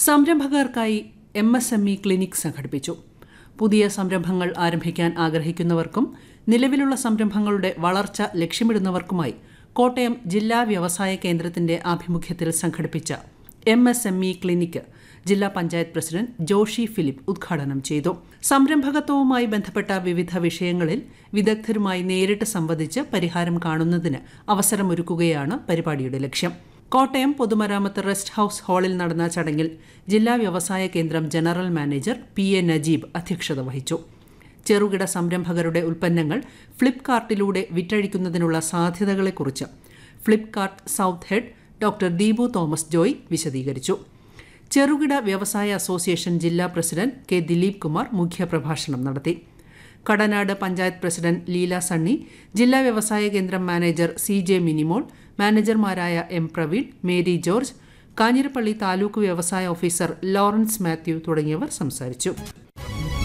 സംരംഭകർക്കായി M S M E clinic സംഘടിപ്പിച്ചു പുതിയ സംരംഭങ്ങൾ ആരംഭിക്കാൻ ആഗ്രഹിക്കുന്നവർക്കും നിലവിലുള്ള സംരംഭങ്ങളുടെ വളർച്ച ലക്ഷ്യമിടുന്നവർക്കുമായി കോട്ടയം ജില്ലാ വ്യവസായ കേന്ദ്രത്തിന്റെ ആഭിമുഖ്യത്തിൽ സംഘടിപ്പിച്ച M S M E clinic ജില്ലാ പഞ്ചായത്ത് പ്രസിഡന്റ് ജോഷി ഫിലിപ്പ് ഉദ്ഘാടനം ചെയ്തു സംരംഭകത്വവുമായി ബന്ധപ്പെട്ട വിവിധ വിഷയങ്ങളിൽ വിദഗ്ധരുമായി നേരിട്ട് സംവദിച്ച് പരിഹാരം കാണുന്നതിന് അവസരമൊരുക്കുകയാണ് പരിപാടിയുടെ ലക്ഷ്യം കോട്ടയം പൊതുമരാമത്ത് റെസ്റ്റ് ഹൌസ് ഹാളിൽ നടന്ന ചടങ്ങിൽ ജില്ലാ വ്യവസായ കേന്ദ്രം general manager P A Najeeb അധ്യക്ഷത വഹിച്ചു ചെറുകിട സംരംഭകരുടെ ഉൽപ്പന്നങ്ങൾ ഫ്ലിപ്കാർട്ടിലൂടെ വിറ്റഴിക്കുന്നതിനുള്ള സാധ്യതകളെക്കുറിച്ച് Flipkart south head doctor Deepu Thomas Joy വിശദീകരിച്ചു ചെറുകിട വ്യവസായ അസോസിയേഷൻ ജില്ലാ പ്രസിഡന്റ് കെ ദിലീപ് കുമാർ മുഖ്യപ്രഭാഷണം നടത്തി കടനാട് പഞ്ചായത്ത് പ്രസിഡന്റ് ലീല സണ്ണി ജില്ലാ വ്യവസായ കേന്ദ്രം മാനേജർ സി ജെ മിനിമോൾ മാനേജർമാരായ എം പ്രവീൺ മേരി ജോർജ് കാഞ്ഞിരപ്പള്ളി താലൂക്ക് വ്യവസായ ഓഫീസർ ലോറൻസ് മാത്യു തുടങ്ങിയവർ സംസാരിച്ചു